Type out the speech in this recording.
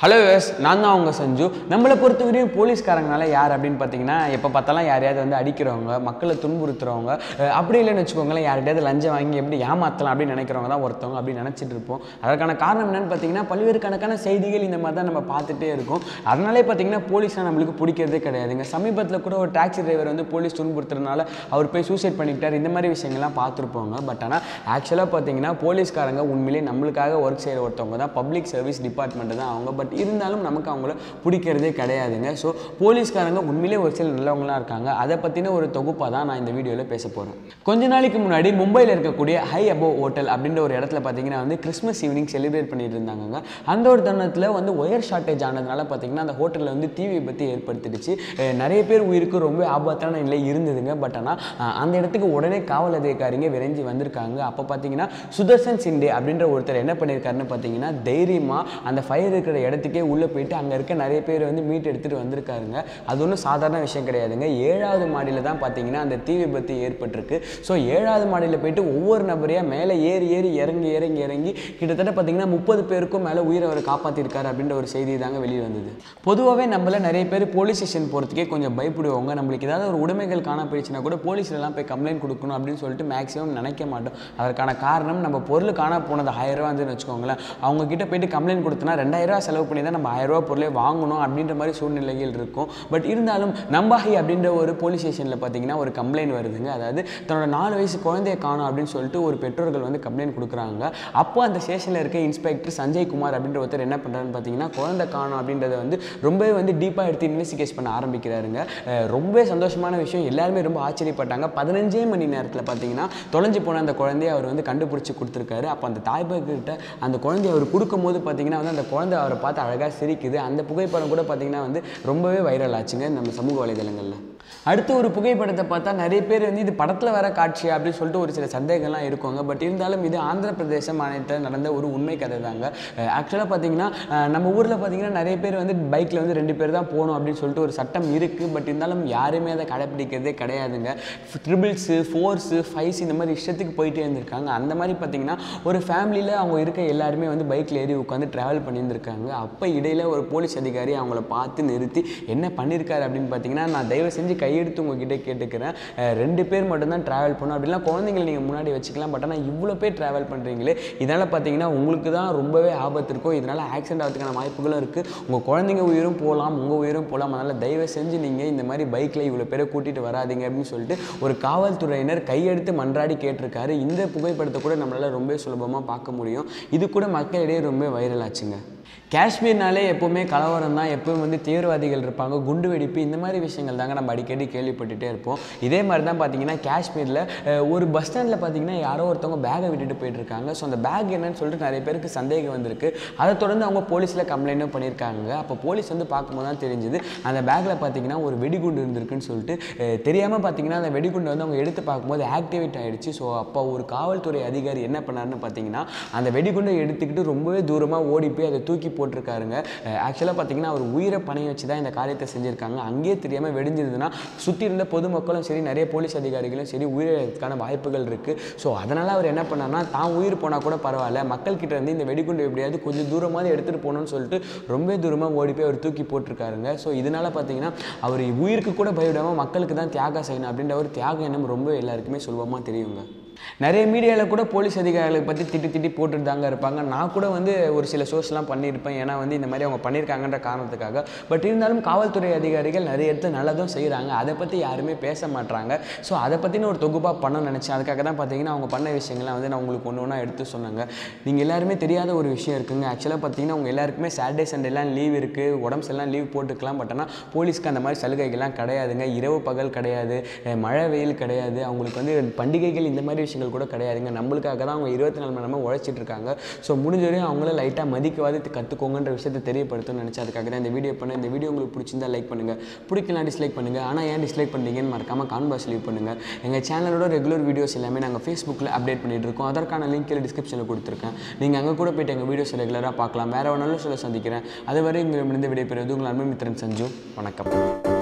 hello yes நான் தான் அவங்க சஞ்சு நம்மளை பொறுத்தவரையும் போலீஸ்காரங்கனால யார் அப்படின்னு பார்த்தீங்கன்னா எப்போ பார்த்தாலும் யாரையாவது வந்து அடிக்கிறவங்க மக்களை துன்புறுத்துறவங்க அஹ் அப்படி இல்லைன்னு வச்சுக்கோங்களேன் யார்கிட்டயாவது லஞ்சம் வாங்கி எப்படி ஏமாற்றலாம் அப்படின்னு நினைக்கிறவங்க தான் ஒருத்தவங்க அப்படின்னு நினச்சிட்டு இருப்போம் அதற்கான காரணம் என்னன்னு பார்த்தீங்கன்னா பல்வேறு கணக்கான செய்திகள் இந்த மாதிரி தான் நம்ம பார்த்துட்டே இருக்கோம் அதனாலே பார்த்தீங்கன்னா போலீஸ்லாம் நம்மளுக்கு பிடிக்கிறதே கிடையாதுங்க சமீபத்தில் கூட ஒரு டாக்ஸி டிரைவர் வந்து போலீஸ் துன்புறுத்துறதுனால அவர் போய் சூசைட் பண்ணிக்கிட்டார் இந்த மாதிரி விஷயங்கள்லாம் பார்த்துருப்போங்க பட் ஆனால் ஆக்சுவலாக பார்த்தீங்கன்னா போலீஸ்காரங்க உண்மையிலேயே நம்மளுக்காக ஒர்க் செய்கிற ஒருத்தவங்க தான் பப்ளிக் சர்வீஸ் டிபார்ட்மெண்ட் தான் அவங்க பட் இருந்தாலும் நமக்கு அவங்கள பிடிக்கிறதே கிடையாதுங்க ஸோ போலீஸ்காரங்க உண்மையிலே ஒரு சில நல்லவங்களாம் இருக்காங்க அதை பற்றின ஒரு தொகுப்பாக தான் நான் இந்த வீடியோவில் பேச போகிறேன் கொஞ்ச நாளைக்கு முன்னாடி மும்பையில் இருக்கக்கூடிய ஹை அபோ ஹோட்டல் அப்படின்ற ஒரு இடத்துல பார்த்தீங்கன்னா வந்து கிறிஸ்மஸ் ஈவினிங் செலிப்ரேட் பண்ணிட்டு இருந்தாங்க அந்த ஒரு தருணத்தில் வந்து ஒயர் ஷார்ட்டேஜ் ஆனதுனால பார்த்தீங்கன்னா அந்த ஹோட்டலில் வந்து தீ விபத்து ஏற்படுத்திடுச்சு அஹ் நிறைய பேர் உயிருக்கு ரொம்ப ஆபத்தான நிலை இருந்ததுங்க பட் ஆனால் அந்த இடத்துக்கு உடனே காவல் அதிகாரிங்க விரைஞ்சு வந்திருக்காங்க அப்போ பார்த்தீங்கன்னா சுதர்சன் சிண்டே அப்படின்ற ஒருத்தர் என்ன பண்ணியிருக்காருன்னு பார்த்தீங்கன்னா தைரியமாக அந்த ஃபயர் இருக்கிற இடத்துக்கே உள்ளே போயிட்டு அங்கே இருக்க நிறைய பேர் வந்து மீட் எடுத்துகிட்டு வந்திருக்காருங்க அது ஒன்றும் சாதாரண விஷயம் கிடையாதுங்க ஏழாவது மாடியில் தான் பார்த்தீங்கன்னா அந்த தீ விபத்து ஏற்பட்டிருக்கு ஸோ ஏழாவது மாடியில் போயிட்டு ஒவ்வொரு நபரையாக மேலே ஏறி ஏறி இறங்கி இறங்கி இறங்கி கிட்டத்தட்ட பார்த்தீங்கன்னா முப்பது பேருக்கும் மேலே உயிரை அவர் காப்பாற்றிருக்காரு அப்படின்ற ஒரு செய்தி தாங்க வெளியே வந்தது பொதுவாகவே நம்மள நிறைய பேர் போலீஸ் ஸ்டேஷன் போகிறதுக்கே கொஞ்சம் பயப்படுவாங்க நம்மளுக்கு ஏதாவது ஒரு உடைமைகள் காண போயிடுச்சுன்னா கூட போலீஸ்லலாம் போய் கம்ப்ளைண்ட் கொடுக்கணும் அப்படின்னு சொல்லிட்டு மேக்ஸிமம் நினைக்க மாட்டோம் அதற்கான காரணம் நம்ம பொருள் காண போனது ஆயிரம் ரூபா வந்துன்னு வச்சுக்கோங்களேன் அவங்க கிட்ட போயிட்டு கம்ப்ளைண்ட் கொடுத்தனா ரெண்டாயிரம் ரூபா செலவு பண்ணி தான் நம்ம ஆயிரம் ரூபா பொருளே வாங்கணும் அப்படின்ற மாதிரி சூழ்நிலைகள் இருக்கும் பட் இருந்தாலும் நம்பாகி அப்படின்ற ஒரு போலீஸ் ஸ்டேஷனில் பார்த்தீங்கன்னா ஒரு கம்ப்ளைண்ட் வருதுங்க அதாவது தன்னோட நாலு வயசு குழந்தைய காணும் அப்படின்னு சொல்லிட்டு ஒரு பெற்றோர்கள் வந்து கம்ப்ளைண்ட் கொடுக்குறாங்க அப்போ அந்த ஸ்டேஷனில் இருக்க இன்ஸ்பெக்டர் சஞ்சய் குமார் அப்படின்ற ஒருத்தர் என்ன பண்ணுறாருன்னு பார்த்தீங்கன்னா குழந்தை காணும் அப்படின்றத வந்து ரொம்பவே வந்து டீப்பாக எடுத்து இன்வெஸ்டிகேட் பண்ண ஆரம்பிக்கிறாருங்க அஹ் ரொம்பவே சந்தோஷமான விஷயம் எல்லாருமே ரொம்ப ஆச்சரியப்பட்டாங்க பதினஞ்சே மணி நேரத்தில் பார்த்தீங்கன்னா தொலைஞ்சு போன அந்த குழந்தைய அவர் வந்து கண்டுபிடிச்சி கொடுத்துருக்காரு அப்போ அந்த தாய்பாக்கிட்ட அந்த குழந்தைய அவர் கொடுக்கும்போது பார்த்தீங்கன்னா வந்து அந்த குழந்தை அவரை பார்த்து அழகாக சிரிக்குது அந்த புகைப்படம் கூட பார்த்தீங்கன்னா வந்து ரொம்பவே வைரல் ஆச்சுங்க நம்ம சமூக வலைதளங்களில் அடுத்து ஒரு புகைப்படத்தை பார்த்தா நிறைய பேர் வந்து இது படத்தில் வர காட்சி அப்படின்னு சொல்லிட்டு ஒரு சில சந்தேகம்லாம் இருக்குங்க பட் இருந்தாலும் இது ஆந்திர பிரதேச மாநிலத்தில் நடந்த ஒரு உண்மை கதை தாங்க ஆக்சுவலாக பார்த்தீங்கன்னா அஹ் நம்ம ஊரில் பார்த்தீங்கன்னா நிறைய பேர் வந்து பைக்கில் வந்து ரெண்டு பேர் தான் போகணும் அப்படின்னு சொல்லிட்டு ஒரு சட்டம் இருக்குது பட் இருந்தாலும் யாருமே அதை கடைப்பிடிக்கிறதே கிடையாதுங்க ட்ரிபிள்ஸு ஃபோர்ஸு ஃபைவ்ஸ் இந்த மாதிரி இஷ்டத்துக்கு போயிட்டே இருந்திருக்காங்க அந்த மாதிரி பார்த்தீங்கன்னா ஒரு ஃபேமிலியில் அவங்க இருக்க எல்லாருமே வந்து பைக்கில் ஏறி உட்காந்து ட்ராவல் பண்ணியிருந்திருக்காங்க அப்போ இடையில ஒரு போலீஸ் அதிகாரி அவங்கள பார்த்து நிறுத்தி என்ன பண்ணியிருக்காரு அப்படின்னு பார்த்தீங்கன்னா நான் தயவு செஞ்சு கையெடுத்து உங்ககிட்ட கேட்டுக்கிறேன் அஹ் ரெண்டு பேர் மட்டும்தான் ட்ராவல் பண்ணணும் அப்படிலாம் குழந்தைங்களை நீங்கள் முன்னாடி வச்சுக்கலாம் பட் ஆனால் இவ்வளோ பேர் ட்ராவல் பண்ணுறீங்களே இதனால் பார்த்தீங்கன்னா உங்களுக்கு தான் ரொம்பவே ஆபத்து இருக்கும் இதனால் ஆக்சிடென்ட் ஆகிறதுக்கான வாய்ப்புகளும் இருக்குது உங்கள் குழந்தைங்க உயிரும் போகலாம் உங்கள் உயிரும் போகலாம் அதனால் தயவு செஞ்சு நீங்கள் இந்த மாதிரி பைக்கில் இவ்வளோ பேரை கூட்டிகிட்டு வராதீங்க அப்படின்னு சொல்லிட்டு ஒரு காவல்துறையினர் கையெடுத்து மன்றாடி கேட்டிருக்காரு இந்த புகைப்படத்தை கூட நம்மளால் ரொம்ப சுலபமாக பார்க்க முடியும் இது கூட மக்களிடையே ரொம்ப வைரல் ஆச்சுங்க காஷ்மீர்னாலே எப்போவுமே கலவரம் தான் எப்பவும் வந்து தீவிரவாதிகள் இருப்பாங்க குண்டு வெடிப்பு இந்த மாதிரி விஷயங்கள் தாங்க நம்ம அடிக்கடி கேள்விப்பட்டுட்டே இருப்போம் இதே மாதிரி தான் பார்த்தீங்கன்னா காஷ்மீரில் அஹ், ஒரு பஸ் ஸ்டாண்டில் பார்த்தீங்கன்னா யாரோ ஒருத்தவங்க பேகை விட்டுட்டு போயிட்டு இருக்காங்க ஸோ அந்த பேக் என்னன்னு சொல்லிட்டு நிறைய பேருக்கு சந்தேகம் வந்திருக்கு அதை தொடர்ந்து அவங்க போலீஸில் கம்ப்ளைண்ட்டும் பண்ணியிருக்காங்க அப்போ போலீஸ் வந்து பார்க்கும்போது தான் தெரிஞ்சுது அந்த பேக்கில் பார்த்தீங்கன்னா ஒரு வெடிகுண்டு இருந்திருக்குன்னு சொல்லிட்டு அஹ், தெரியாமல் பார்த்தீங்கன்னா அந்த வெடிகுண்டை வந்து அவங்க எடுத்து பார்க்கும்போது ஆக்டிவேட் ஆயிடுச்சு ஸோ அப்போ ஒரு காவல்துறை அதிகாரி என்ன பண்ணாருன்னு பார்த்தீங்கன்னா அந்த வெடிகுண்டை எடுத்துக்கிட்டு ரொம்பவே தூரமாக ஓடி போய் அதை தூக்கி போட்டிருக்காருங்க ஆக்சுவலாக பார்த்தீங்கன்னா அவர் உயிரை பணைய வச்சு தான் இந்த காரியத்தை செஞ்சுருக்காங்க அங்கேயே தெரியாமல் வெடிஞ்சிருந்ததுன்னா சுற்றி இருந்த பொதுமக்களும் சரி நிறைய போலீஸ் அதிகாரிகளும் சரி உயிரிழக்கிறதுக்கான வாய்ப்புகள் இருக்குது ஸோ அதனால் அவர் என்ன பண்ணார்னா தான் உயிர் போனால் கூட பரவாயில்ல மக்கள்கிட்ட இருந்து இந்த வெடிகுண்டு எப்படியாவது கொஞ்சம் தூரமாவது எடுத்துகிட்டு போகணும்னு சொல்லிட்டு ரொம்ப தூரமாக ஓடி போய் அவர் தூக்கி போட்டிருக்காருங்க ஸோ இதனால் பார்த்தீங்கன்னா அவர் உயிருக்கு கூட பயவிடாமல் மக்களுக்கு தான் தியாகம் செய்யணும் அப்படின்ற ஒரு தியாக எண்ணம் ரொம்ப எல்லாருக்குமே சுலபமாக தெரியுங்க நிறைய மீடியாவில் கூட போலீஸ் அதிகாரிகளை பற்றி திட்டி திட்டி போட்டுட்டு தாங்க இருப்பாங்க நான் கூட வந்து ஒரு சில ஷோஸ்லாம் பண்ணியிருப்பேன் ஏன்னா வந்து இந்த மாதிரி அவங்க பண்ணியிருக்காங்கன்ற காரணத்துக்காக பட் இருந்தாலும் காவல்துறை அதிகாரிகள் நிறைய இடத்துல நல்லதும் செய்கிறாங்க அதை பற்றி யாருமே பேச மாட்றாங்க ஸோ அதை பற்றின ஒரு தொகுப்பாக பண்ண நினச்சேன் அதுக்காக தான் பார்த்தீங்கன்னா அவங்க பண்ண விஷயங்கள்லாம் வந்து நான் உங்களுக்கு ஒன்று ஒன்றா எடுத்து சொன்னாங்க நீங்கள் எல்லாருமே தெரியாத ஒரு விஷயம் இருக்குங்க ஆக்சுவலாக பார்த்தீங்கன்னா அவங்க எல்லாருக்குமே சாட்டர்டே சண்டேலாம் லீவ் இருக்குது உடம்பு எல்லாம் லீவ் போட்டுக்கலாம் பட் ஆனால் போலீஸ்க்கு அந்த மாதிரி சலுகைகள்லாம் கிடையாதுங்க இரவு பகல் கிடையாது அஹ் மழை வெயில் கிடையாது அவங்களுக்கு வந்து பண்டிகைகள் இந்த மாதிரி விஷயங்கள் கூட கிடையாதுங்க நம்மளுக்காக தான் அவங்க இருபத்தி நாலு மணி நேரமாக உழைச்சிட்டு இருக்காங்க ஸோ முடிஞ்ச வரையும் அவங்கள லைட்டாக மதிக்கவாது கற்றுக்கோங்கன்ற விஷயத்தை தெரியப்படுத்தணும்னு நினச்சி அதுக்காக தான் இந்த வீடியோ பண்ணேன் இந்த வீடியோ உங்களுக்கு பிடிச்சிருந்தா லைக் பண்ணுங்கள் பிடிக்கலாம் டிஸ்லைக் பண்ணுங்கள் ஆனால் ஏன் டிஸ்லைக் பண்ணுறீங்கன்னு மறக்காமல் கான்பாஸ் லீவ் பண்ணுங்கள் எங்கள் சேனலோட ரெகுலர் வீடியோஸ் எல்லாமே நாங்கள் ஃபேஸ்புக்கில் அப்டேட் பண்ணிட்டு இருக்கோம் அதற்கான லிங்க் கீழே டிஸ்கிரிப்ஷனில் கொடுத்துருக்கேன் நீங்கள் அங்கே கூட போயிட்டு எங்கள் வீடியோஸ் ரெகுலராக பார்க்கலாம் வேறு ஒரு நல்ல சொல்ல சந்திக்கிறேன் அதுவரை உங்களிடமிருந்து விடைபெறுவது உங்கள் அன்பு மித்திரன் சஞ்சு வணக்கம்